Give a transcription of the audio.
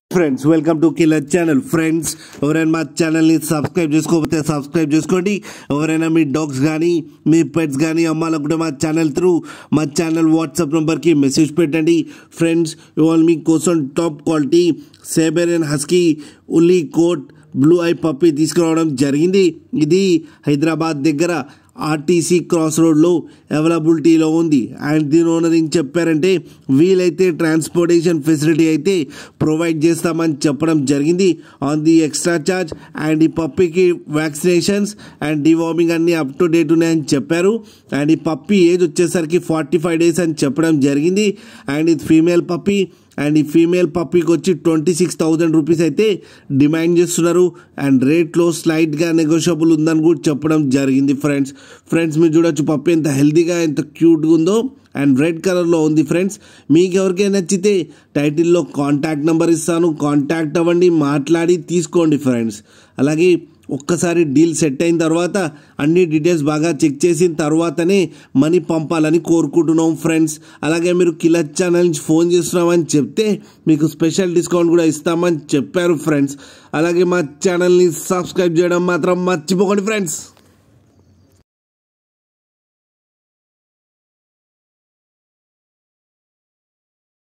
friends welcome to killer channel friends ఎవరైనా మా ఛానల్ని సబ్స్క్రైబ్ చేసుకోకపోతే సబ్స్క్రైబ్ చేసుకోండి ఎవరైనా మీ డాగ్స్ కానీ మీ పెట్స్ కానీ అమ్మాలనుకుంటే మా ఛానల్ త్రూ మా ఛానల్ వాట్సాప్ నెంబర్కి మెసేజ్ పెట్టండి ఫ్రెండ్స్ ఇవాళ మీకోసం top quality Siberian husky woolly coat blue eye puppy తీసుకురావడం జరిగింది ఇది హైదరాబాద్ దగ్గర ఆర్టీసీ క్రాస్ రోడ్లో అవైలబిలిటీలో ఉంది అండ్ దీని ఓనర్ ఏం చెప్పారంటే వీలైతే ట్రాన్స్పోర్టేషన్ ఫెసిలిటీ అయితే ప్రొవైడ్ చేస్తామని చెప్పడం జరిగింది on the extra charge and ఈ పప్పికి వ్యాక్సినేషన్స్ అండ్ డివార్మింగ్ అన్ని అప్ టు డేట్ ఉన్నాయని చెప్పారు అండ్ ఈ పప్పి ఏజ్ వచ్చేసరికి ఫార్టీ ఫైవ్ డేస్ అని చెప్పడం జరిగింది అండ్ ఇది ఫీమేల్ పప్పి అండ్ ఈ ఫీమేల్ పప్పీకి వచ్చి ట్వంటీ సిక్స్ థౌజండ్ రూపీస్ అయితే డిమాండ్ చేస్తున్నారు అండ్ రేట్లో స్లైట్గా నెగోషియబుల్ ఉందని కూడా చెప్పడం జరిగింది ఫ్రెండ్స్ ఫ్రెండ్స్ మీరు చూడొచ్చు పప్పి ఎంత హెల్తీగా ఎంత క్యూట్గా ఉందో అండ్ రెడ్ కలర్లో ఉంది ఫ్రెండ్స్ మీకు ఎవరికైనా నచ్చితే టైటిల్లో కాంటాక్ట్ నెంబర్ ఇస్తాను కాంటాక్ట్ అవ్వండి మాట్లాడి తీసుకోండి ఫ్రెండ్స్ అలాగే ఒక్కసారి డీల్ సెట్ అయిన తర్వాత అన్ని డీటెయిల్స్ బాగా చెక్ చేసిన తర్వాతనే మనీ పంపాలని కోరుకుంటున్నాం ఫ్రెండ్స్ అలాగే మీరు కిలర్ ఛానల్ నుంచి ఫోన్ చేస్తున్నామని చెప్తే మీకు స్పెషల్ డిస్కౌంట్ కూడా ఇస్తామని చెప్పారు ఫ్రెండ్స్ అలాగే మా ఛానల్ని సబ్స్క్రైబ్ చేయడం మాత్రం మర్చిపోకండి ఫ్రెండ్స్